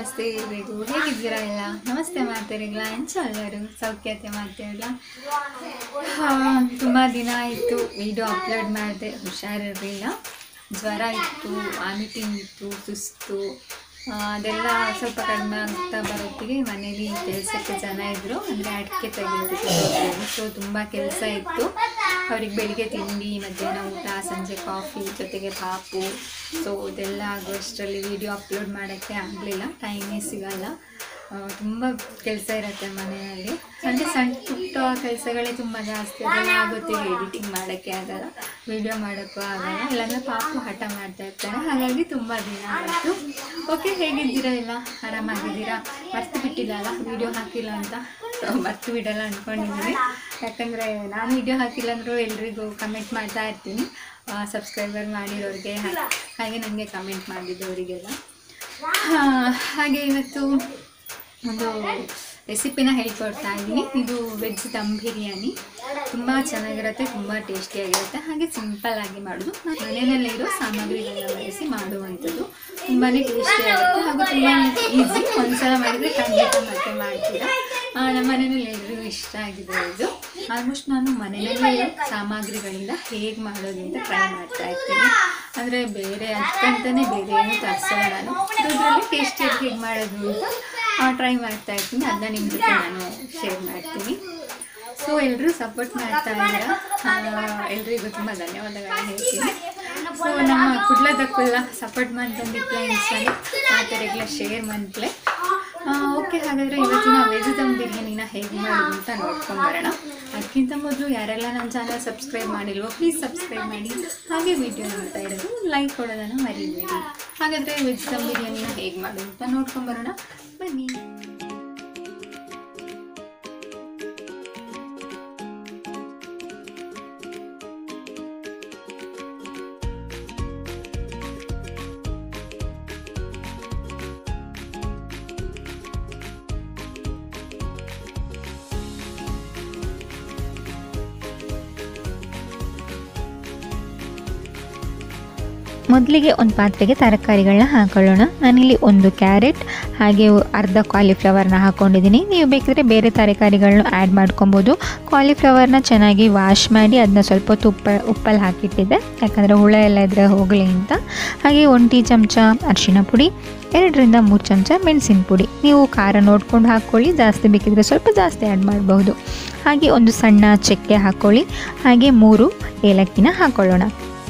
ನಮಸ್ತೆ ಎಲ್ರಿಗೂ ಹೇಗಿದ್ದೀರಾ ಎಲ್ಲ ನಮಸ್ತೆ ಮಾಡ್ತೀರಿಲ್ಲ ಎಂಚ ಎಲ್ಲರೂ ಸೌಖ್ಯತೆ ಮಾಡ್ತೀರಲ್ಲ ತುಂಬ ದಿನ ಆಯಿತು ವಿಡಿಯೋ ಅಪ್ಲೋಡ್ ಮಾಡಿದೆ ಹುಷಾರಿರಲಿಲ್ಲ ಜ್ವರ ಇತ್ತು ವಾಮಿಟಿಂಗ್ ಇತ್ತು ಸುಸ್ತು ಆ, ಅದೆಲ್ಲ ಸ್ವಲ್ಪ ಕಡಿಮೆ ಆಗ್ತಾ ಬರೋತ್ತಿಗೆ ಮನೇಲಿ ಕೆಲಸಕ್ಕೆ ಜನ ಇದ್ದರು ಅಂದರೆ ಅಡಿಕೆ ತೆಗೆಯೋದಕ್ಕೆ ಸೊ ತುಂಬ ಕೆಲಸ ಇತ್ತು ಅವ್ರಿಗೆ ಬೆಳಿಗ್ಗೆ ತಿಂಡಿ ಮಧ್ಯಾಹ್ನ ಊಟ ಸಂಜೆ ಕಾಫಿ ಜೊತೆಗೆ ಪಾಪು ಸೊ ಇದೆಲ್ಲ ಆಗೋಷ್ಟರಲ್ಲಿ ವಿಡಿಯೋ ಅಪ್ಲೋಡ್ ಮಾಡೋಕ್ಕೆ ಆಗಲಿಲ್ಲ ಟೈಮೇ ಸಿಗಲ್ಲ ತುಂಬ ಕೆಲಸ ಇರುತ್ತೆ ಮನೆಯಲ್ಲಿ ಅಂದರೆ ಸಣ್ಣ ಪುಟ್ಟ ಕೆಲಸಗಳೇ ತುಂಬ ಜಾಸ್ತಿ ಅದೆಲ್ಲ ಆಗುತ್ತೆ ಎಡಿಟಿಂಗ್ ಮಾಡೋಕ್ಕೆ ಆಗಲ್ಲ ವಿಡಿಯೋ ಮಾಡೋಕ್ಕೂ ಆಗಲ್ಲ ಇಲ್ಲಾಂದರೆ ಪಾಪು ಹಠ ಮಾಡ್ತಾ ಇರ್ತಾನೆ ಹಾಗಾಗಿ ತುಂಬ ದಿನ ಆಯಿತು ಓಕೆ ಹೇಗಿದ್ದೀರಾ ಎಲ್ಲ ಆರಾಮಾಗಿದ್ದೀರಾ ಮರ್ತು ಬಿಟ್ಟಿಲ್ಲಲ್ಲ ವಿಡಿಯೋ ಹಾಕಿಲ್ಲ ಅಂತ ಮರ್ತು ಬಿಡಲ್ಲ ಅಂದ್ಕೊಂಡಿದ್ದೀನಿ ಯಾಕಂದರೆ ನಾನು ವಿಡಿಯೋ ಹಾಕಿಲ್ಲ ಅಂದರೂ ಎಲ್ರಿಗೂ ಕಮೆಂಟ್ ಮಾಡ್ತಾ ಇರ್ತೀನಿ ಸಬ್ಸ್ಕ್ರೈಬರ್ ಮಾಡಿರೋರಿಗೆ ಹಾ- ಹಾಗೆ ನನಗೆ ಕಮೆಂಟ್ ಮಾಡಿದ್ದವರಿಗೆಲ್ಲ ಆ, ಹಾಗೆ ಇವತ್ತು ಒಂದು ರೆಸಿಪಿನ ಹೇಳ್ಕೊಡ್ತಾ ಇದ್ದೀನಿ ಇದು ವೆಜ್ ದಮ್ ಬಿರಿಯಾನಿ ತುಂಬ ಚೆನ್ನಾಗಿರುತ್ತೆ ತುಂಬ ಟೇಸ್ಟಿಯಾಗಿರುತ್ತೆ ಹಾಗೆ ಸಿಂಪಲ್ ಆಗಿ ಮಾಡೋದು ನಾನು ಮನೆಯಲ್ಲಿರೋ ಸಾಮಗ್ರಿಗಳನ್ನ ಬಳಸಿ ಮಾಡುವಂಥದ್ದು ತುಂಬಾ ಟೇಸ್ಟಿಯಾಗುತ್ತೆ ಹಾಗೂ ತುಂಬ ಈಸಿ ಒಂದ್ಸಲ ಮಾಡಿದರೆ ಖಂಡಿತ ಮತ್ತೆ ಮಾಡ್ತೀರಾ ಆ, ನಮ್ಮ ಮನೆಯಲ್ಲಿ ಎಲ್ರಿಗೂ ಇಷ್ಟ ಆಗಿದೆ ಇದು ಆಲ್ಮೋಸ್ಟ್ ನಾನು ಮನೆಯಲ್ಲೇ ಸಾಮಗ್ರಿಗಳಿಂದ ಹೇಗೆ ಮಾಡೋದು ಅಂತ ಟ್ರೈ ಮಾಡ್ತಾ ಇರ್ತೀನಿ ಅಂದರೆ ಬೇರೆ ಅದಕ್ಕಂತಲೇ ಬೇರೆ ಏನು ತರಿಸಲ್ಲ ನಾನು ಇದರಲ್ಲಿ ಟೇಸ್ಟಿಯಾಗಿ ಹೇಗೆ ಮಾಡೋದು ಅಂತ ಟ್ರೈ ಮಾಡ್ತಾ ಇರ್ತೀನಿ ಅದನ್ನ ನಿಮ್ಮ ಜೊತೆ ನಾನು ಶೇರ್ ಮಾಡ್ತೀನಿ ಸೊ ಎಲ್ಲರೂ ಸಪೋರ್ಟ್ ಮಾಡ್ತಾ ಇದ್ದೀರಾ ಎಲ್ರಿಗೂ ತುಂಬ ಧನ್ಯವಾದಗಳನ್ನ ಹೇಳ್ತೀನಿ ಸೊ ನಮ್ಮ ಕುಡ್ಲದಕ್ಕಲ್ಲ ಸಪೋರ್ಟ್ ಮಾಡ್ತಂದಿಪ್ಲ ಇನ್ಸ್ಟಾಗೆ ಮಾತಾಡಿಗ್ಲ ಶೇರ್ ಮಂತ್ಲೆ ಓಕೆ ಹಾಗಾದರೆ ಇವತ್ತಿನ ವೆಜ್ ದಮ್ ಬಿರಿಯಾನಿನ ಹೇಗೆ ಮಾಡೋದು ಅಂತ ನೋಡ್ಕೊಂಬರೋಣ ಅದಕ್ಕಿಂತ ಮೊದಲು ಯಾರೆಲ್ಲ ನನ್ನ ಚಾನಲ್ ಸಬ್ಸ್ಕ್ರೈಬ್ ಮಾಡಿಲ್ವೋ ಪ್ಲೀಸ್ ಸಬ್ಸ್ಕ್ರೈಬ್ ಮಾಡಿ ಹಾಗೆ ವಿಡಿಯೋ ನೋಡ್ತಾ ಇರೋದು ಲೈಕ್ ಕೊಡೋದನ್ನು ಮರಿಬೇಡಿ ಹಾಗಾದರೆ ವೆಜ್ ದಮ್ ಬಿರಿಯಾನಿನ ಹೇಗೆ ಮಾಡೋದು ಅಂತ ನೋಡ್ಕೊಂಬರೋಣ ಬನ್ನಿ ಮೊದಲಿಗೆ ಒಂದು ಪಾತ್ರೆಗೆ ತರಕಾರಿಗಳನ್ನ ಹಾಕೊಳ್ಳೋಣ ನಾನಿಲ್ಲಿ ಒಂದು ಕ್ಯಾರೆಟ್ ಹಾಗೆ ಅರ್ಧ ಕಾಲಿಫ್ಲವರ್ನ ಹಾಕ್ಕೊಂಡಿದ್ದೀನಿ ನೀವು ಬೇಕಿದ್ರೆ ಬೇರೆ ತರಕಾರಿಗಳನ್ನ ಆ್ಯಡ್ ಮಾಡ್ಕೊಬೋದು ಕಾಲಿಫ್ಲವರ್ನ ಚೆನ್ನಾಗಿ ವಾಶ್ ಮಾಡಿ ಅದನ್ನ ಸ್ವಲ್ಪ ಹೊತ್ತು ಉಪ್ಪ ಉಪ್ಪಲ್ಲಿ ಹಾಕಿಟ್ಟಿದ್ದೆ ಯಾಕಂದರೆ ಹುಳ ಎಲ್ಲ ಇದ್ದರೆ ಹೋಗಲಿ ಅಂತ ಹಾಗೆ ಒಂದು ಟೀ ಚಮಚ ಅರಿಶಿಣ ಪುಡಿ ಎರಡರಿಂದ ಮೂರು ಚಮಚ ಮೆಣಸಿನ ಪುಡಿ ನೀವು ಖಾರ ನೋಡ್ಕೊಂಡು ಹಾಕ್ಕೊಳ್ಳಿ ಜಾಸ್ತಿ ಬೇಕಿದ್ರೆ ಸ್ವಲ್ಪ ಜಾಸ್ತಿ ಆ್ಯಡ್ ಮಾಡಬಹುದು ಹಾಗೆ ಒಂದು ಸಣ್ಣ ಚಕ್ಕೆ ಹಾಕ್ಕೊಳ್ಳಿ ಹಾಗೆ ಮೂರು ಏಲಕ್ಕಿನ ಹಾಕ್ಕೊಳ್ಳೋಣ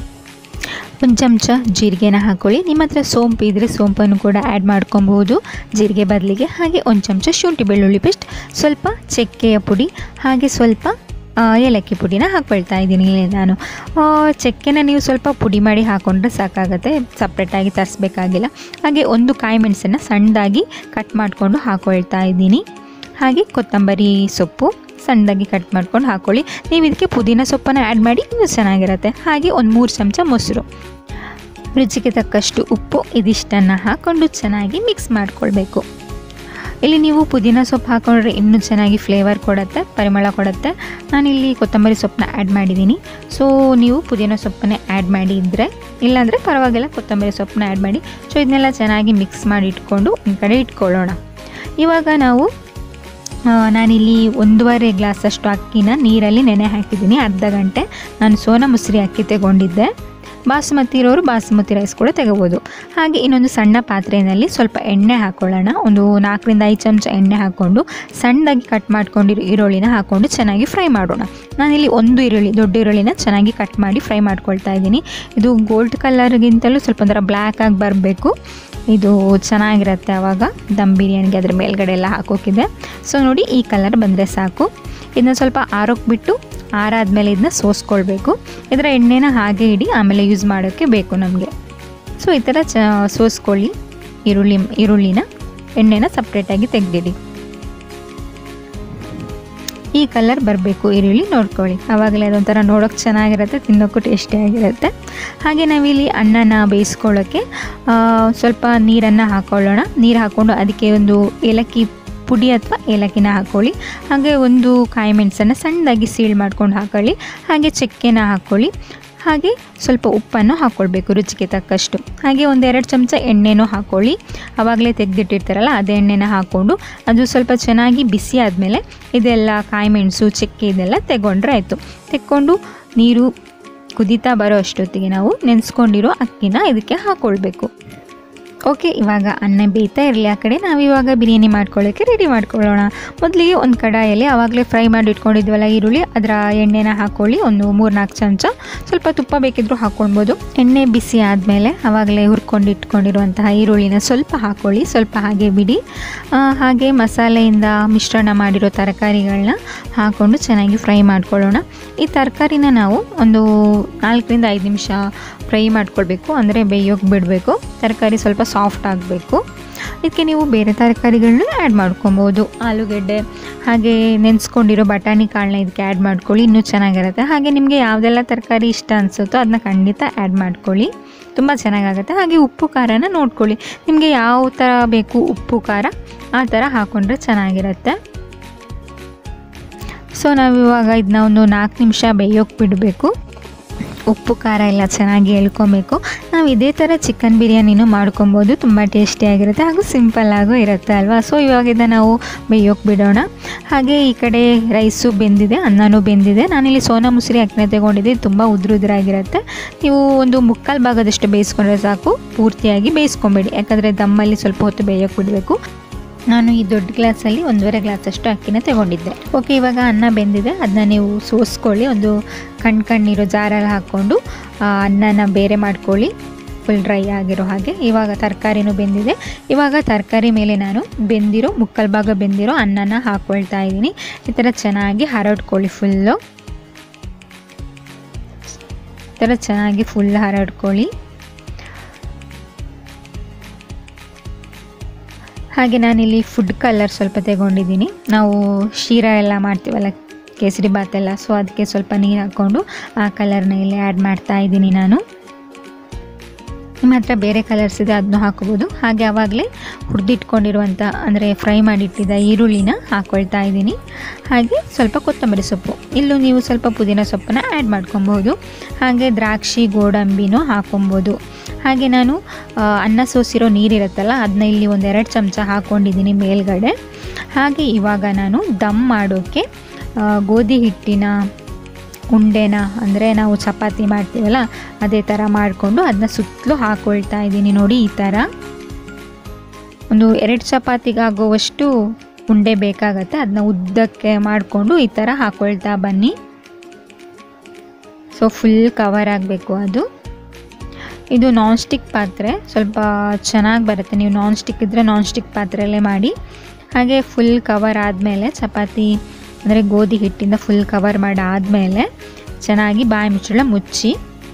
ಒಂದು ಚಮಚ ಜೀರಿಗೆನ ಹಾಕ್ಕೊಳ್ಳಿ ನಿಮ್ಮ ಹತ್ರ ಸೋಂಪು ಇದ್ದರೆ ಸೋಂಪನ್ನು ಕೂಡ ಆ್ಯಡ್ ಮಾಡ್ಕೊಬಹುದು ಜೀರಿಗೆ ಬದಲಿಗೆ ಹಾಗೆ ಒಂದು ಚಮಚ ಶುಂಠಿ ಬೆಳ್ಳುಳ್ಳಿ ಪೇಸ್ಟ್ ಸ್ವಲ್ಪ ಚಕ್ಕೆಯ ಪುಡಿ ಹಾಗೆ ಸ್ವಲ್ಪ ಆ, ಏಲಕ್ಕಿ ಪುಡಿನ ಹಾಕ್ಕೊಳ್ತಾ ಇದ್ದೀನಿ ಇಲ್ಲಿ ನಾನು ಆ, ಚಕ್ಕೆನ ನೀವು ಸ್ವಲ್ಪ ಪುಡಿ ಮಾಡಿ ಹಾಕ್ಕೊಂಡ್ರೆ ಸಾಕಾಗುತ್ತೆ ಸಪ್ರೇಟಾಗಿ ತರಿಸ್ಬೇಕಾಗಿಲ್ಲ ಹಾಗೆ ಒಂದು ಕಾಯಿ ಮೆಣಸನ್ನು ಸಣ್ಣದಾಗಿ ಕಟ್ ಮಾಡಿಕೊಂಡು ಹಾಕ್ಕೊಳ್ತಾ ಇದ್ದೀನಿ ಹಾಗೆ ಕೊತ್ತಂಬರಿ ಸೊಪ್ಪು ಸಣ್ಣದಾಗಿ ಕಟ್ ಮಾಡ್ಕೊಂಡು ಹಾಕ್ಕೊಳ್ಳಿ ನೀವು ಇದಕ್ಕೆ ಪುದೀನ ಸೊಪ್ಪನ್ನು ಆ್ಯಡ್ ಮಾಡಿ ಇನ್ನೂ ಚೆನ್ನಾಗಿರುತ್ತೆ ಹಾಗೆ ಒಂದು ಮೂರು ಚಮಚ ಮೊಸರು ರುಚಿಗೆ ತಕ್ಕಷ್ಟು ಉಪ್ಪು ಇದಿಷ್ಟನ್ನು ಹಾಕ್ಕೊಂಡು ಚೆನ್ನಾಗಿ ಮಿಕ್ಸ್ ಮಾಡ್ಕೊಳ್ಬೇಕು ಇಲ್ಲಿ ನೀವು ಪುದೀನ ಸೊಪ್ಪು ಹಾಕೊಂಡ್ರೆ ಇನ್ನೂ ಚೆನ್ನಾಗಿ ಫ್ಲೇವರ್ ಕೊಡುತ್ತೆ ಪರಿಮಳ ಕೊಡುತ್ತೆ ನಾನಿಲ್ಲಿ ಕೊತ್ತಂಬರಿ ಸೊಪ್ಪನ್ನ ಆ್ಯಡ್ ಮಾಡಿದ್ದೀನಿ ಸೊ ನೀವು ಪುದೀನ ಸೊಪ್ಪನ್ನೇ ಆ್ಯಡ್ ಮಾಡಿ ಇದ್ದರೆ ಇಲ್ಲಾಂದರೆ ಪರವಾಗಿಲ್ಲ ಕೊತ್ತಂಬರಿ ಸೊಪ್ಪನ್ನ ಆ್ಯಡ್ ಮಾಡಿ ಸೊ ಇದನ್ನೆಲ್ಲ ಚೆನ್ನಾಗಿ ಮಿಕ್ಸ್ ಮಾಡಿ ಇಟ್ಕೊಂಡು ಒಂದು ಕಡೆ ಇಟ್ಕೊಳ್ಳೋಣ ಇವಾಗ ನಾವು ಆ, ನಾನಿಲ್ಲಿ ಒಂದೂವರೆ ಗ್ಲಾಸಷ್ಟು ಅಕ್ಕಿನ ನೀರಲ್ಲಿ ನೆನೆ ಹಾಕಿದ್ದೀನಿ ಅರ್ಧ ಗಂಟೆ ನಾನು ಸೋನಾ ಮುಸ್ರಿ ಅಕ್ಕಿ ತಗೊಂಡಿದ್ದೆ ಬಾಸುಮತಿ ಇರೋರು ಬಾಸುಮತಿ ರೈಸ್ ಕೂಡ ತಗೋಬೋದು ಹಾಗೆ ಇನ್ನೊಂದು ಸಣ್ಣ ಪಾತ್ರೆಯಲ್ಲಿ ಸ್ವಲ್ಪ ಎಣ್ಣೆ ಹಾಕ್ಕೊಳ್ಳೋಣ ಒಂದು ನಾಲ್ಕರಿಂದ ಐದು ಚಮಚ ಎಣ್ಣೆ ಹಾಕ್ಕೊಂಡು ಸಣ್ಣದಾಗಿ ಕಟ್ ಮಾಡ್ಕೊಂಡಿರೋ ಈರುಳ್ಳಿನ ಹಾಕ್ಕೊಂಡು ಚೆನ್ನಾಗಿ ಫ್ರೈ ಮಾಡೋಣ ನಾನಿಲ್ಲಿ ಒಂದು ಈರುಳ್ಳಿ ದೊಡ್ಡ ಈರುಳ್ಳಿನ ಚೆನ್ನಾಗಿ ಕಟ್ ಮಾಡಿ ಫ್ರೈ ಮಾಡ್ಕೊಳ್ತಾ ಇದ್ದೀನಿ ಇದು ಗೋಲ್ಡ್ ಕಲರ್ಗಿಂತಲೂ ಸ್ವಲ್ಪ ಒಂಥರ ಬ್ಲ್ಯಾಕ್ ಆಗಿ ಬರಬೇಕು ಇದು ಚೆನ್ನಾಗಿರುತ್ತೆ ಆವಾಗ ದಮ್ ಬಿರಿಯಾನಿಗೆ ಅದ್ರ ಮೇಲ್ಗಡೆ ಎಲ್ಲ ಹಾಕೋಕಿದೆ ಸೊ ನೋಡಿ ಈ ಕಲರ್ ಬಂದರೆ ಸಾಕು ಇದನ್ನ ಸ್ವಲ್ಪ ಆರೋಕ್ಕೆ ಬಿಟ್ಟು ಆರಾದ್ಮೇಲೆ ಇದನ್ನ ಸೋಸ್ಕೊಳ್ಬೇಕು ಇದರ ಎಣ್ಣೆನ ಹಾಗೆ ಇಡಿ ಆಮೇಲೆ ಯೂಸ್ ಮಾಡೋಕ್ಕೆ ಬೇಕು ನಮಗೆ ಸೊ ಈ ಥರ ಚ ಸೋಸ್ಕೊಳ್ಳಿ ಈರುಳ್ಳಿ ಈರುಳ್ಳಿನ ಎಣ್ಣೆನ ಸಪ್ರೇಟಾಗಿ ತೆಗೆದಿಡಿ ಈ ಕಲರ್ ಬರಬೇಕು ಈರುಳ್ಳಿ ನೋಡ್ಕೊಳ್ಳಿ ಆವಾಗಲೇ ಅದೊಂಥರ ನೋಡೋಕೆ ಚೆನ್ನಾಗಿರುತ್ತೆ ತಿನ್ನೋಕ್ಕೂ ಟೇಸ್ಟಿಯಾಗಿರುತ್ತೆ ಹಾಗೆ ನಾವಿಲ್ಲಿ ಅನ್ನನ ಬೇಯಿಸ್ಕೊಳ್ಳೋಕ್ಕೆ ಆ, ಸ್ವಲ್ಪ ನೀರನ್ನು ಹಾಕ್ಕೊಳ್ಳೋಣ ನೀರು ಹಾಕ್ಕೊಂಡು ಅದಕ್ಕೆ ಒಂದು ಏಲಕ್ಕಿ ಪುಡಿ ಅಥವಾ ಏಲಕ್ಕಿನ ಹಾಕ್ಕೊಳ್ಳಿ ಹಾಗೆ ಒಂದು ಕಾಯಿ ಮೆಣಸನ್ನು ಸಣ್ಣದಾಗಿ ಸೀಳ್ ಮಾಡ್ಕೊಂಡು ಹಾಕೊಳ್ಳಿ ಹಾಗೆ ಚಕ್ಕೆನ ಹಾಕ್ಕೊಳ್ಳಿ ಹಾಗೆ ಸ್ವಲ್ಪ ಉಪ್ಪನ್ನು ಹಾಕ್ಕೊಳ್ಬೇಕು ರುಚಿಗೆ ತಕ್ಕಷ್ಟು ಹಾಗೆ ಒಂದೆರಡು ಚಮಚ ಎಣ್ಣೆನೂ ಹಾಕ್ಕೊಳ್ಳಿ ಆವಾಗಲೇ ತೆಗೆದಿಟ್ಟಿರ್ತಾರಲ್ಲ ಅದೇ ಎಣ್ಣೆನ ಹಾಕ್ಕೊಂಡು ಅದು ಸ್ವಲ್ಪ ಚೆನ್ನಾಗಿ ಬಿಸಿ ಆದಮೇಲೆ ಇದೆಲ್ಲ ಕಾಯಿ ಮೆಣಸು ಚಕ್ಕೆ ಇದೆಲ್ಲ ತೆಗೊಂಡ್ರೆ ಆಯಿತು ತೆಕ್ಕೊಂಡು ನೀರು ಕುದೀತಾ ಬರೋ ಅಷ್ಟೊತ್ತಿಗೆ ನಾವು ನೆನೆಸ್ಕೊಂಡಿರೋ ಅಕ್ಕಿನ ಇದಕ್ಕೆ ಹಾಕ್ಕೊಳ್ಬೇಕು ಓಕೆ ಇವಾಗ ಅನ್ನ ಬೇಯ್ತಾ ಇರಲಿ ಆ ಕಡೆ ನಾವು ಇವಾಗ ಬಿರಿಯಾನಿ ಮಾಡ್ಕೊಳ್ಳೋಕ್ಕೆ ರೆಡಿ ಮಾಡ್ಕೊಳ್ಳೋಣ ಮೊದಲಿಗೆ ಒಂದು ಕಡಾಯಲ್ಲಿ ಆವಾಗಲೇ ಫ್ರೈ ಮಾಡಿ ಇಟ್ಕೊಂಡಿದ್ವಲ್ಲ ಈರುಳ್ಳಿ ಅದರ ಎಣ್ಣೆನ ಹಾಕ್ಕೊಳ್ಳಿ ಒಂದು ಮೂರು ನಾಲ್ಕು ಚಮಚ ಸ್ವಲ್ಪ ತುಪ್ಪ ಬೇಕಿದ್ರೂ ಹಾಕ್ಕೊಳ್ಬೋದು ಎಣ್ಣೆ ಬಿಸಿ ಆದಮೇಲೆ ಆವಾಗಲೇ ಹುರ್ಕೊಂಡು ಇಟ್ಕೊಂಡಿರುವಂತಹ ಈರುಳ್ಳಿನ ಸ್ವಲ್ಪ ಹಾಕ್ಕೊಳ್ಳಿ ಸ್ವಲ್ಪ ಹಾಗೆ ಬಿಡಿ ಆ, ಹಾಗೆ ಮಸಾಲೆಯಿಂದ ಮಿಶ್ರಣ ಮಾಡಿರೋ ತರಕಾರಿಗಳನ್ನ ಹಾಕ್ಕೊಂಡು ಚೆನ್ನಾಗಿ ಫ್ರೈ ಮಾಡ್ಕೊಳ್ಳೋಣ ಈ ತರಕಾರಿನ ನಾವು ಒಂದು ನಾಲ್ಕರಿಂದ ಐದು ನಿಮಿಷ ಫ್ರೈ ಮಾಡ್ಕೊಳ್ಬೇಕು ಅಂದರೆ ಬೇಯೋಕೆ ಬಿಡಬೇಕು ತರಕಾರಿ ಸ್ವಲ್ಪ ಸಾಫ್ಟ್ ಆಗಬೇಕು ಇದಕ್ಕೆ ನೀವು ಬೇರೆ ತರಕಾರಿಗಳನ್ನ ಆ್ಯಡ್ ಮಾಡ್ಕೊಬೋದು ಆಲೂಗೆಡ್ಡೆ ಹಾಗೆ ನೆನೆಸ್ಕೊಂಡಿರೋ ಬಟಾಣಿ ಕಾಳನ್ನ ಇದಕ್ಕೆ ಆ್ಯಡ್ ಮಾಡ್ಕೊಳ್ಳಿ ಇನ್ನೂ ಚೆನ್ನಾಗಿರುತ್ತೆ ಹಾಗೆ ನಿಮಗೆ ಯಾವುದೆಲ್ಲ ತರಕಾರಿ ಇಷ್ಟ ಅನಿಸುತ್ತೋ ಅದನ್ನ ಖಂಡಿತ ಆ್ಯಡ್ ಮಾಡ್ಕೊಳ್ಳಿ ತುಂಬ ಚೆನ್ನಾಗಾಗುತ್ತೆ ಹಾಗೆ ಉಪ್ಪು ಖಾರನ ನೋಡ್ಕೊಳ್ಳಿ ನಿಮಗೆ ಯಾವ ಥರ ಬೇಕು ಉಪ್ಪು ಖಾರ ಆ ಥರ ಹಾಕ್ಕೊಂಡ್ರೆ ಚೆನ್ನಾಗಿರುತ್ತೆ ಸೊ ನಾವಿವಾಗ ಇದನ್ನ ಒಂದು ನಾಲ್ಕು ನಿಮಿಷ ಬೇಯೋಕೆ ಬಿಡಬೇಕು ಉಪ್ಪು ಖಾರ ಎಲ್ಲ ಚೆನ್ನಾಗಿ ಎಳ್ಕೊಬೇಕು ನಾವು ಇದೇ ಥರ ಚಿಕನ್ ಬಿರಿಯಾನಿನೂ ಮಾಡ್ಕೊಬೋದು ತುಂಬ ಟೇಸ್ಟಿಯಾಗಿರುತ್ತೆ ಹಾಗೂ ಸಿಂಪಲ್ಲಾಗೂ ಇರುತ್ತೆ ಅಲ್ವಾ ಸೊ ಇವಾಗ ಇದನ್ನ ನಾವು ಬೇಯೋಕೆ ಬಿಡೋಣ ಹಾಗೆ ಈ ಕಡೆ ರೈಸು ಬೆಂದಿದೆ ಅನ್ನನೂ ಬೆಂದಿದೆ ನಾನಿಲ್ಲಿ ಸೋನಾ ಮುಸುರಿ ಅಕ್ಕಿನ ತಗೊಂಡಿದ್ದೆ ತುಂಬ ಉದುರು ಉದುರಾಗಿರುತ್ತೆ ನೀವು ಒಂದು ಮುಕ್ಕಾಲು ಭಾಗದಷ್ಟು ಬೇಯಿಸ್ಕೊಂಡ್ರೆ ಸಾಕು ಪೂರ್ತಿಯಾಗಿ ಬೇಯಿಸ್ಕೊಂಬೇಡಿ ಯಾಕಂದರೆ ದಮ್ಮಲ್ಲಿ ಸ್ವಲ್ಪ ಹೊತ್ತು ಬೇಯೋಕೆ ಬಿಡಬೇಕು ನಾನು ಈ ದೊಡ್ಡ ಗ್ಲಾಸಲ್ಲಿ ಒಂದೂವರೆ ಗ್ಲಾಸಷ್ಟು ಅಕ್ಕಿನ ತಗೊಂಡಿದ್ದೆ ಓಕೆ ಇವಾಗ ಅನ್ನ ಬೆಂದಿದೆ ಅದನ್ನ ನೀವು ಸೋಸ್ಕೊಳ್ಳಿ ಒಂದು ಕಣ್ಣು ಕಣ್ಣಿರೋ ಜಾರಲ್ಲಿ ಹಾಕ್ಕೊಂಡು ಆ ಅನ್ನನ ಬೇರೆ ಮಾಡ್ಕೊಳ್ಳಿ ಫುಲ್ ಡ್ರೈ ಆಗಿರೋ ಹಾಗೆ ಇವಾಗ ತರಕಾರಿನೂ ಬೆಂದಿದೆ ಇವಾಗ ತರಕಾರಿ ಮೇಲೆ ನಾನು ಬೆಂದಿರೋ ಮುಕ್ಕಲ್ ಭಾಗ ಬೆಂದಿರೋ ಅನ್ನನ ಹಾಕ್ಕೊಳ್ತಾ ಇದ್ದೀನಿ ಈ ಥರ ಚೆನ್ನಾಗಿ ಹರಡ್ಕೊಳ್ಳಿ ಫುಲ್ಲು ಈ ಥರ ಚೆನ್ನಾಗಿ ಫುಲ್ ಹರಡ್ಕೊಳ್ಳಿ ಹಾಗೆ ನಾನಿಲ್ಲಿ ಫುಡ್ ಕಲರ್ ಸ್ವಲ್ಪ ತಗೊಂಡಿದ್ದೀನಿ ನಾವು ಶೀರಾ ಎಲ್ಲ ಮಾಡ್ತೀವಲ್ಲ ಕೇಸರಿ ಬಾತೆಲ್ಲ ಸೊ ಅದಕ್ಕೆ ಸ್ವಲ್ಪ ನೀರು ಹಾಕ್ಕೊಂಡು ಆ ಕಲರ್ನ ಇಲ್ಲಿ ಆ್ಯಡ್ ಮಾಡ್ತಾ ಇದ್ದೀನಿ ನಾನು ನಿಮ್ಮ ಹತ್ರ ಬೇರೆ ಕಲರ್ಸ್ ಇದೆ ಅದನ್ನು ಹಾಕೋಬೋದು ಹಾಗೆ ಆವಾಗಲೇ ಹುರಿದಿಟ್ಕೊಂಡಿರುವಂಥ ಅಂದರೆ ಫ್ರೈ ಮಾಡಿಟ್ಟಿದ್ದ ಈರುಳ್ಳಿನ ಹಾಕ್ಕೊಳ್ತಾ ಇದ್ದೀನಿ ಹಾಗೆ ಸ್ವಲ್ಪ ಕೊತ್ತಂಬರಿ ಸೊಪ್ಪು ಇಲ್ಲೂ ನೀವು ಸ್ವಲ್ಪ ಪುದೀನ ಸೊಪ್ಪನ್ನ ಆ್ಯಡ್ ಮಾಡ್ಕೊಬೋದು ಹಾಗೆ ದ್ರಾಕ್ಷಿ ಗೋಡಂಬಿನೂ ಹಾಕೊಬೋದು ಹಾಗೆ ನಾನು ಆ, ಅನ್ನ ಸೋಸಿರೋ ನೀರಿರುತ್ತಲ್ಲ ಅದನ್ನ ಇಲ್ಲಿ ಒಂದೆರಡು ಚಮಚ ಹಾಕ್ಕೊಂಡಿದ್ದೀನಿ ಮೇಲ್ಗಡೆ ಹಾಗೆ ಇವಾಗ ನಾನು ದಮ್ ಮಾಡೋಕ್ಕೆ ಆ, ಗೋಧಿ ಹಿಟ್ಟಿನ ಉಂಡೆನ ಅಂದರೆ ನಾವು ಚಪಾತಿ ಮಾಡ್ತೀವಲ್ಲ ಅದೇ ಥರ ಮಾಡಿಕೊಂಡು ಅದನ್ನ ಸುತ್ತಲೂ ಹಾಕ್ಕೊಳ್ತಾ ಇದ್ದೀನಿ ನೋಡಿ ಈ ಥರ ಒಂದು ಎರಡು ಚಪಾತಿಗಾಗುವಷ್ಟು ಉಂಡೆ ಬೇಕಾಗತ್ತೆ ಅದನ್ನ ಉದ್ದಕ್ಕೆ ಮಾಡಿಕೊಂಡು ಈ ಥರ ಹಾಕ್ಕೊಳ್ತಾ ಬನ್ನಿ ಸೊ ಫುಲ್ ಕವರ್ ಆಗಬೇಕು ಅದು ಇದು ನಾನ್ ಸ್ಟಿಕ್ ಪಾತ್ರೆ ಸ್ವಲ್ಪ ಚೆನ್ನಾಗಿ ಬರುತ್ತೆ ನೀವು ನಾನ್ ಸ್ಟಿಕ್ ಇದ್ದರೆ ನಾನ್ ಸ್ಟಿಕ್ ಪಾತ್ರೆಯಲ್ಲೇ ಮಾಡಿ ಹಾಗೆ ಫುಲ್ ಕವರ್ ಆದಮೇಲೆ ಚಪಾತಿ ಅಂದರೆ ಗೋಧಿ ಹಿಟ್ಟಿಂದ ಫುಲ್ ಕವರ್ ಮಾಡಿ ಆದಮೇಲೆ ಚೆನ್ನಾಗಿ ಬಾಯಿ ಮುಚ್ಚಳ ಮುಚ್ಚಿ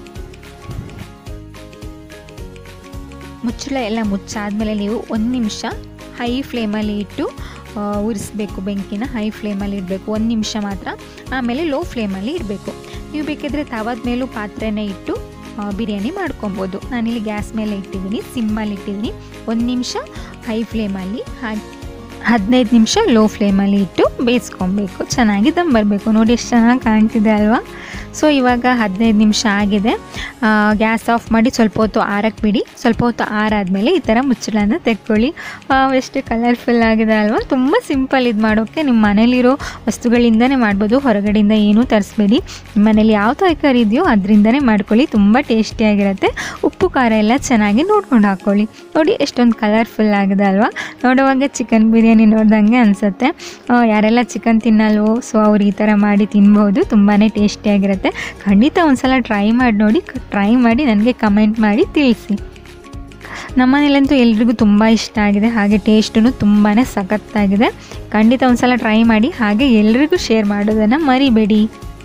ಮುಚ್ಚಳ ಎಲ್ಲ ಮುಚ್ಚಾದಮೇಲೆ ನೀವು ಒಂದು ನಿಮಿಷ ಹೈ ಫ್ಲೇಮಲ್ಲಿ ಇಟ್ಟು ಆ, ಉರಿಸ್ಬೇಕು ಬೆಂಕಿನ ಹೈ ಫ್ಲೇಮಲ್ಲಿ ಇಡಬೇಕು ಒಂದು ನಿಮಿಷ ಮಾತ್ರ ಆಮೇಲೆ ಲೋ ಫ್ಲೇಮಲ್ಲಿ ಇಡಬೇಕು ನೀವು ಬೇಕಿದ್ರೆ ತವದ ಮೇಲೂ ಪಾತ್ರೆನೇ ಇಟ್ಟು ಆ, ಬಿರಿಯಾನಿ ಮಾಡ್ಕೊಬೋದು ನಾನಿಲ್ಲಿ ಗ್ಯಾಸ್ ಮೇಲೆ ಇಟ್ಟಿದ್ದೀನಿ ಸಿಮ್ಮಲ್ಲಿ ಇಟ್ಟಿದ್ದೀನಿ ಒಂದು ನಿಮಿಷ ಹೈ ಫ್ಲೇಮಲ್ಲಿ ಹಾಗೆ ಹದಿನೈದು ನಿಮಿಷ ಲೋ ಫ್ಲೇಮಲ್ಲಿ ಇಟ್ಟು ಬೇಯಿಸ್ಕೊಬೇಕು ಚೆನ್ನಾಗಿ ದಮ್ ಬರಬೇಕು ನೋಡಿ ಎಷ್ಟು ಚೆನ್ನಾಗಿ ಕಾಣ್ತಿದೆ ಅಲ್ವಾ ಸೊ ಇವಾಗ ಹದಿನೈದು ನಿಮಿಷ ಆಗಿದೆ ಗ್ಯಾಸ್ ಆಫ್ ಮಾಡಿ ಸ್ವಲ್ಪ ಹೊತ್ತು ಆರಕ್ಕೆ ಬಿಡಿ ಸ್ವಲ್ಪ ಹೊತ್ತು ಆರಾದಮೇಲೆ ಈ ಥರ ಮುಚ್ಚಳನ ತೆಕ್ಕೊಳ್ಳಿ ವಾವ್, ಎಷ್ಟು ಕಲರ್ಫುಲ್ ಆಗಿದೆ ಅಲ್ವಾ ತುಂಬ ಸಿಂಪಲ್ ಇದು ಮಾಡೋಕ್ಕೆ ನಿಮ್ಮ ಮನೇಲಿರೋ ವಸ್ತುಗಳಿಂದನೇ ಮಾಡ್ಬೋದು ಹೊರಗಡೆಯಿಂದ ಏನೂ ತರಿಸ್ಬೇಡಿ ನಿಮ್ಮ ಮನೇಲಿ ಯಾವ ತರಕಾರಿ ಇದೆಯೋ ಅದರಿಂದನೇ ಮಾಡ್ಕೊಳ್ಳಿ ತುಂಬ ಟೇಸ್ಟಿಯಾಗಿರುತ್ತೆ ಉಪ್ಪು ಖಾರ ಎಲ್ಲ ಚೆನ್ನಾಗಿ ನೋಡ್ಕೊಂಡು ಹಾಕ್ಕೊಳ್ಳಿ ನೋಡಿ ಎಷ್ಟೊಂದು ಕಲರ್ಫುಲ್ ಆಗಿದೆ ಅಲ್ವಾ ನೋಡುವಾಗ ಚಿಕನ್ ಬಿರಿಯಾನಿ ನೋಡ್ದಂಗೆ ಅನಿಸುತ್ತೆ ಯಾರೆಲ್ಲ ಚಿಕನ್ ತಿನ್ನಲ್ವೋ ಸೊ ಅವ್ರು ಈ ಥರ ಮಾಡಿ ತಿನ್ಬೋದು ತುಂಬಾ ಟೇಸ್ಟಿಯಾಗಿರುತ್ತೆ ಖಂಡಿತ ಒಂದ್ಸಲ ಟ್ರೈ ಮಾಡಿ ನೋಡಿ ಟ್ರೈ ಮಾಡಿ ನನಗೆ ಕಮೆಂಟ್ ಮಾಡಿ ತಿಳಿಸಿ ನಮ್ಮನೇಲಂತೂ ಎಲ್ರಿಗೂ ತುಂಬ ಇಷ್ಟ ಆಗಿದೆ ಹಾಗೆ ಟೇಸ್ಟೂ ತುಂಬಾ ಸಖತ್ತಾಗಿದೆ ಖಂಡಿತ ಒಂದ್ಸಲ ಟ್ರೈ ಮಾಡಿ ಹಾಗೆ ಎಲ್ರಿಗೂ ಶೇರ್ ಮಾಡೋದನ್ನು ಮರಿಬೇಡಿ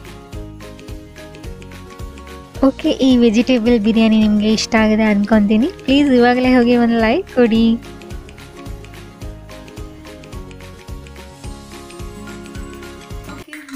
ಓಕೆ ಈ ವೆಜಿಟೇಬಲ್ ಬಿರಿಯಾನಿ ನಿಮಗೆ ಇಷ್ಟ ಆಗಿದೆ ಅಂದ್ಕೊತೀನಿ ಪ್ಲೀಸ್ ಇವಾಗಲೇ ಹೋಗಿ ಒಂದು ಲೈಕ್ ಕೊಡಿ ಓಕೆ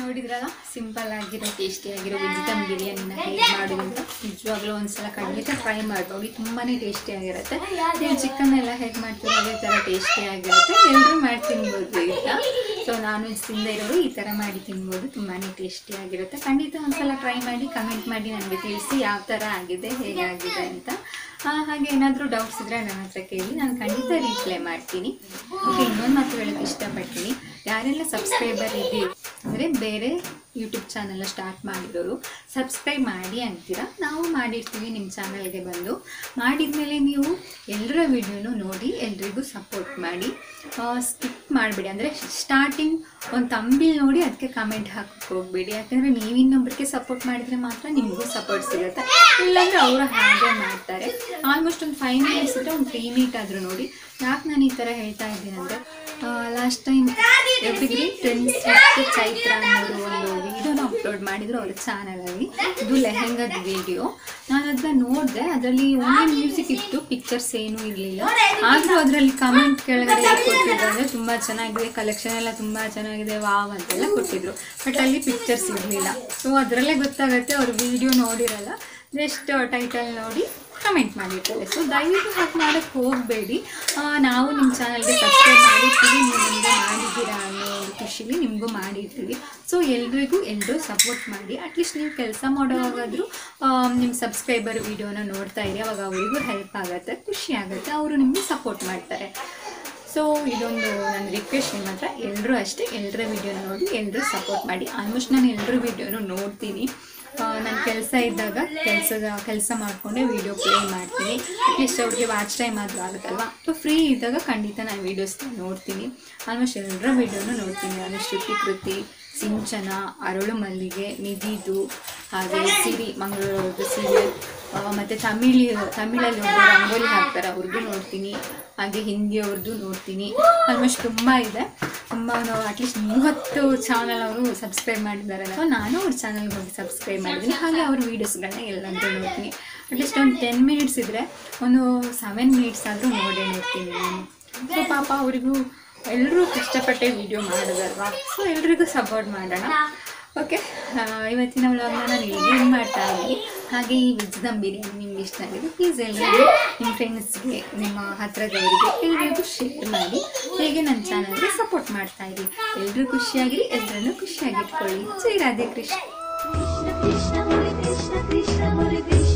ನೋಡಿದ್ರಲ್ಲ ಸಿಂಪಲ್ ಆಗಿರೋ ಟೇಸ್ಟಿ ಆಗಿರೋ ವೆಜ್ ದಮ್ ಬಿರಿಯಾನಿನ ಹೇಗೆ ಮಾಡೋದು ಅಂತ ನಿಜವಾಗ್ಲೂ ಒಂದ್ಸಲ ಖಂಡಿತ ಟ್ರೈ ಮಾಡ್ಬೋದು ತುಂಬಾ ಟೇಸ್ಟಿ ಆಗಿರುತ್ತೆ ನೀವು ಚಿಕನ್ ಎಲ್ಲ ಹೇಗೆ ಮಾಡ್ತೀರೋ ಅದೇ ಥರ ಟೇಸ್ಟಿ ಆಗಿರುತ್ತೆ ಎಲ್ಲರೂ ಮಾಡಿ ತಿನ್ಬೋದು ಈಗ ಸೊ ನಾನ್ ವೆಜ್ ತಿಂದೇ ಇರೋರು ಈ ಥರ ಮಾಡಿ ತಿನ್ಬೋದು ತುಂಬಾ ಟೇಸ್ಟಿ ಆಗಿರುತ್ತೆ ಖಂಡಿತ ಒಂದ್ಸಲ ಟ್ರೈ ಮಾಡಿ ಕಮೆಂಟ್ ಮಾಡಿ ನನಗೆ ತಿಳಿಸಿ ಯಾವ ಥರ ಆಗಿದೆ ಹೇಗಾಗಿದೆ ಅಂತ ಆ, ಹಾಗೆ ಏನಾದರೂ ಡೌಟ್ಸ್ ಇದ್ದರೆ ನನ್ನ ಹತ್ರ ಕೇಳಿ ನಾನು ಖಂಡಿತ ರಿಪ್ಲೈ ಮಾಡ್ತೀನಿ ಓಕೆ ಇನ್ನೊಂದು ಮಾತು ಹೇಳೋಕ್ಕೆ ಇಷ್ಟಪಡ್ತೀನಿ ಯಾರೆಲ್ಲ ಸಬ್ಸ್ಕ್ರೈಬರ್ ಇದೆ ಅಂದರೆ ಬೇರೆ ಯೂಟ್ಯೂಬ್ ಚಾನಲ್ನ ಸ್ಟಾರ್ಟ್ ಮಾಡಿರೋರು ಸಬ್ಸ್ಕ್ರೈಬ್ ಮಾಡಿ ಅಂತೀರಾ ನಾವು ಮಾಡಿರ್ತೀವಿ ನಿಮ್ಮ ಚಾನಲ್ಗೆ ಬಂದು ಮಾಡಿದ್ಮೇಲೆ ನೀವು ಎಲ್ಲರ ವಿಡಿಯೋನು ನೋಡಿ ಎಲ್ರಿಗೂ ಸಪೋರ್ಟ್ ಮಾಡಿ ಸ್ಕಿಪ್ ಮಾಡಬೇಡಿ ಅಂದರೆ ಸ್ಟಾರ್ಟಿಂಗ್ ಒಂದು ತಂಬಿಲ್ ನೋಡಿ ಅದಕ್ಕೆ ಕಮೆಂಟ್ ಹಾಕಕ್ಕೆ ಹೋಗ್ಬೇಡಿ ಯಾಕಂದರೆ ನೀವು ಇನ್ನೊಬ್ರಿಗೆ ಸಪೋರ್ಟ್ ಮಾಡಿದರೆ ಮಾತ್ರ ನಿಮಗೂ ಸಪೋರ್ಟ್ ಸಿಗುತ್ತೆ ಇಲ್ಲಾಂದರೆ ಅವರು ಹಾಗೆ ಮಾಡ್ತಾರೆ ಆಲ್ಮೋಸ್ಟ್ ಒಂದು ಫೈವ್ ಮಿನಿಟ್ಸ್ ಇದ್ದರೆ ಒಂದು ತ್ರೀ ಮಿನಿಟ್ ಆದರೂ ನೋಡಿ ಯಾಕೆ ನಾನು ಈ ಥರ ಹೇಳ್ತಾ ಇದ್ದೀನಿ ಅಂದರೆ last time evergreen trends with Chaitra ಅನ್ನೋರು ಒಂದು ವಿಡಿಯೋನ ಅಪ್ಲೋಡ್ ಮಾಡಿದ್ರು ಅವ್ರ ಚಾನಲಲ್ಲಿ ಇದು ಲೆಹೆಂಗದ ವಿಡಿಯೋ ನಾನು ಅದನ್ನ ನೋಡಿದೆ ಅದರಲ್ಲಿ ಓನ್ಲಿ ಮ್ಯೂಸಿಕ್ ಇತ್ತು ಪಿಕ್ಚರ್ಸ್ ಏನೂ ಇರಲಿಲ್ಲ ಆದರೂ ಅದರಲ್ಲಿ ಕಮೆಂಟ್ ಕೆಳಗಡೆ ಕೊಟ್ಟಿದ್ರು ಅಂದರೆ ತುಂಬ ಚೆನ್ನಾಗಿದೆ ಕಲೆಕ್ಷನ್ ಎಲ್ಲ ತುಂಬ ಚೆನ್ನಾಗಿದೆ ವಾವ್ ಅಂತೆಲ್ಲ ಕೊಟ್ಟಿದ್ರು ಬಟ್ ಅಲ್ಲಿ ಪಿಕ್ಚರ್ಸ್ ಇರಲಿಲ್ಲ ಸೊ ಅದರಲ್ಲೇ ಗೊತ್ತಾಗುತ್ತೆ ಅವ್ರು ವಿಡಿಯೋ ನೋಡಿರಲ್ಲ ಜಸ್ಟ್ ಟೈಟಲ್ ನೋಡಿ ಕಮೆಂಟ್ ಮಾಡಿರ್ತಾರೆ ಸೊ ದಯವಿಟ್ಟು ಹಾಗೆ ಮಾಡೋಕ್ಕೆ ಹೋಗಬೇಡಿ ನಾವು ನಿಮ್ಮ ಚಾನಲ್ಗೆ ಸಬ್ಸ್ಕ್ರೈಬ್ ಮಾಡಿರ್ತೀವಿ ನೀವು ನಿಮಗೆ ಮಾಡಿದ್ದೀರಾ ಅನ್ನೋ ಒಂದು ಖುಷಿಲಿ ನಿಮಗೂ ಮಾಡಿರ್ತೀವಿ ಸೊ ಎಲ್ರಿಗೂ ಎಲ್ಲರೂ ಸಪೋರ್ಟ್ ಮಾಡಿ ಅಟ್ಲೀಸ್ಟ್ ನೀವು ಕೆಲಸ ಮಾಡೋವಾಗಾದರೂ ನಿಮ್ಮ ಸಬ್ಸ್ಕ್ರೈಬರ್ ವಿಡಿಯೋನ ನೋಡ್ತಾ ಇರಿ ಅವಾಗ ಅವರಿಗೂ ಹೆಲ್ಪ್ ಆಗುತ್ತೆ ಖುಷಿ ಆಗುತ್ತೆ ಅವರು ನಿಮಗೆ ಸಪೋರ್ಟ್ ಮಾಡ್ತಾರೆ ಸೊ ಇದೊಂದು ನನ್ನ ರಿಕ್ವೆಸ್ಟ್ ನಿಮ್ಮ ಹತ್ರ ಎಲ್ಲರೂ ಅಷ್ಟೇ ಎಲ್ಲರ ವಿಡಿಯೋನ ನೋಡಿ ಎಲ್ಲರೂ ಸಪೋರ್ಟ್ ಮಾಡಿ ಆಲ್ಮೋಸ್ಟ್ ನಾನು ಎಲ್ಲರ ವಿಡಿಯೋನು ನೋಡ್ತೀನಿ ನನ್ನ ಕೆಲಸ ಇದ್ದಾಗ ಕೆಲಸದ ಕೆಲಸ ಮಾಡಿಕೊಂಡೆ ವಿಡಿಯೋ ಪ್ಲೇ ಮಾಡ್ತೀನಿ ಅಟ್ಲೀಸ್ಟ್ ಅವ್ರಿಗೆ ವಾಚ್ ಟೈಮ್ ಆದರೂ ಆಗುತ್ತಲ್ವ ಸೊ ಫ್ರೀ ಇದ್ದಾಗ ಖಂಡಿತ ನಾನು ವೀಡಿಯೋಸ್ನ ನೋಡ್ತೀನಿ ಆಲ್ಮೋಸ್ಟ್ ಎಲ್ಲರ ವಿಡಿಯೋನು ನೋಡ್ತೀನಿ ನಾನು ಶ್ರುತಿ ಕೃತಿ ಸಿಂಚನ ಅರಳು ಮಲ್ಲಿಗೆ ನಿಧಿದು ಹಾಗೆ ಸಿರಿ ಮಂಗಳೂರವ್ರದ್ದು ಸೀರಿಯಲ್ ಮತ್ತು ತಮಿಳ್ ತಮಿಳಲ್ಲಿ ಒಬ್ಬರು ರಂಗೋಲಿ ಹಾಕ್ತಾರೆ ಅವ್ರದ್ದು ನೋಡ್ತೀನಿ ಹಾಗೆ ಹಿಂದಿಯವ್ರದ್ದು ನೋಡ್ತೀನಿ ಆಲ್ಮೋಸ್ಟ್ ತುಂಬ ಇದೆ ತುಂಬ ಅಟ್ಲೀಸ್ಟ್ ಮೂವತ್ತು ಚಾನಲ್ ಅವರು ಸಬ್ಸ್ಕ್ರೈಬ್ ಮಾಡಿದ್ದಾರೆ ಸೊ ನಾನು ಅವ್ರ ಚಾನಲ್ಗೆ ಹೋಗಿ ಸಬ್ಸ್ಕ್ರೈಬ್ ಮಾಡಿದ್ದೀನಿ ಹಾಗೆ ಅವ್ರ ವೀಡಿಯೋಸ್ಗಳನ್ನ ಎಲ್ಲಂತೂ ನೋಡ್ತೀನಿ ಅಟ್ಲೀಸ್ಟ್ ಒಂದು ಟೆನ್ ಮಿನಿಟ್ಸ್ ಇದ್ದರೆ ಒಂದು ಸೆವೆನ್ ಮಿನಿಟ್ಸ್ ಆದರೂ ನೋಡೇ ನೋಡ್ತೀನಿ ನಾನು ಸೊ ಪಾಪ ಅವರಿಗೂ ಎಲ್ಲರೂ ಕಷ್ಟಪಟ್ಟೆ ವಿಡಿಯೋ ಮಾಡಿದಲ್ವಾ ಸೊ ಎಲ್ರಿಗೂ ಸಪೋರ್ಟ್ ಮಾಡೋಣ ಓಕೆ ಇವತ್ತಿನ ವ್ಲಾಗ್ನ ನಾನು ಇಲ್ಲಿಗೆ ಎಂಡ್ ಮಾಡ್ತಾ ಇದ್ದೀನಿ ಹಾಗೆ ಈ ವೆಜ್ ದಮ್ ಬಿರಿಯಾನಿ ನಿಮ್ಗೆ ಇಷ್ಟ ಆಗಿದೆ ಪ್ಲೀಸ್ ಎಲ್ಲರಿಗೂ ನಿಮ್ಮ ಫ್ರೆಂಡ್ಸ್ಗೆ ನಿಮ್ಮ ಹತ್ರದವರಿಗೆ ಎಲ್ಲರಿಗೂ ಶೇರ್ ಮಾಡಿ ಹೇಗೆ ನನ್ನ ಚಾನಲ್ಗೆ ಸಪೋರ್ಟ್ ಮಾಡ್ತಾ ಇರಿ ಎಲ್ಲರೂ ಖುಷಿಯಾಗಿರಿ ಎಲ್ಲರನ್ನೂ ಖುಷಿಯಾಗಿಟ್ಕೊಳ್ಳಿ ಜೈ Radhe Krishna Krishna Krishna Hare Krishna Krishna Hare Krishna